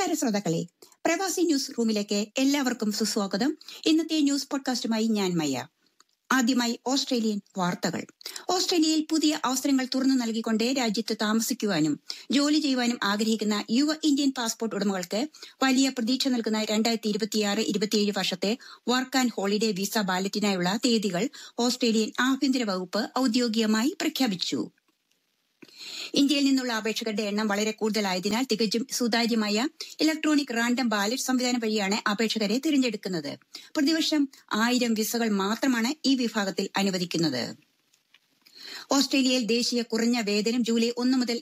നമസ്കാരം ശ്രോതാക്കളെ പ്രവാസി ന്യൂസ് റൂമിലേക്ക് എല്ലാവർക്കും സുസ്വാഗതം ഇന്നത്തെ ന്യൂസ് പോഡ്കാസ്റ്റുമായി ഞാൻ മയ്യ ആദ്യമായി ഓസ്ട്രേലിയൻ വാർത്തകൾ ഓസ്ട്രേലിയയിൽ പുതിയ അവസരങ്ങൾ തുറന്നു നൽകിക്കൊണ്ട് രാജ്യത്ത് താമസിക്കുവാനും ജോലി ചെയ്യുവാനും ആഗ്രഹിക്കുന്ന യുവ ഇന്ത്യൻ പാസ്പോർട്ട് ഉടമകൾക്ക് വലിയ പ്രതീക്ഷ നൽകുന്ന രണ്ടായിരത്തി ഇരുപത്തിയാറ് ഇരുപത്തിയേഴ് വർഷത്തെ വർക്ക് ആൻഡ് ഹോളിഡേ വിസ ബാലറ്റിനായുള്ള തീയതികൾ ഓസ്ട്രേലിയൻ ആഭ്യന്തര വകുപ്പ് ഔദ്യോഗികമായി പ്രഖ്യാപിച്ചു ഇന്ത്യയിൽ നിന്നുള്ള അപേക്ഷകരുടെ എണ്ണം വളരെ കൂടുതലായതിനാൽ തികച്ചും സുതാര്യമായ ഇലക്ട്രോണിക് റാൻഡം ബാലറ്റ് സംവിധാനം വഴിയാണ് അപേക്ഷകരെ തിരഞ്ഞെടുക്കുന്നത് പ്രതിവർഷം ആയിരം വിസകൾ മാത്രമാണ് ഈ വിഭാഗത്തിൽ അനുവദിക്കുന്നത് ഓസ്ട്രേലിയയിൽ ദേശീയ കുറഞ്ഞ വേതനം ജൂലൈ ഒന്ന് മുതൽ